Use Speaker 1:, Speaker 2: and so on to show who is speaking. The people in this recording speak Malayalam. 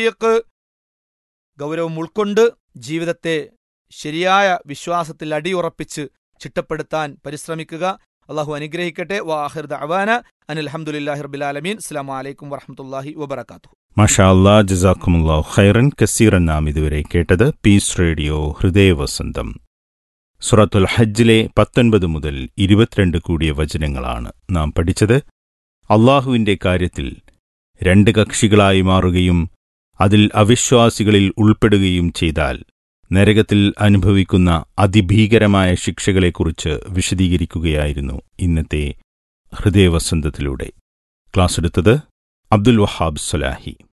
Speaker 1: തൗഫീഖ് ഗൗരവം ഉൾക്കൊണ്ട് ജീവിതത്തെ ശരിയായ വിശ്വാസത്തിൽ അടിയുറപ്പിച്ച് ചിട്ടപ്പെടുത്താൻ പരിശ്രമിക്കുക അള്ളാഹു അനുഗ്രഹിക്കട്ടെ വാഹിർ ദഅവാന അനിൽ അൽഹംദുലില്ലാഹി റബ്ബിൽ ആലമീൻ അസ്സലാമു അലൈക്കും വറഹ്മത്തുള്ളാഹി വബറകാതുഹു
Speaker 2: മാഷാ അല്ലാ ജസാക്കുമുല്ലാ ഖൈറൻ കസീറൻ നാം ഇതുവരെ കേട്ടത് പീസ് റേഡിയോ ഹൃദയവസന്തം സുറത്തുൽ ഹജ്ജിലെ പത്തൊൻപത് മുതൽ ഇരുപത്തിരണ്ട് കൂടിയ വചനങ്ങളാണ് നാം പഠിച്ചത് അള്ളാഹുവിന്റെ കാര്യത്തിൽ രണ്ട് കക്ഷികളായി മാറുകയും അതിൽ അവിശ്വാസികളിൽ ഉൾപ്പെടുകയും ചെയ്താൽ നരകത്തിൽ അനുഭവിക്കുന്ന അതിഭീകരമായ ശിക്ഷകളെക്കുറിച്ച് വിശദീകരിക്കുകയായിരുന്നു ഇന്നത്തെ ഹൃദയവസന്തത്തിലൂടെ ക്ലാസ് എടുത്തത് അബ്ദുൽ വഹാബ് സലാഹി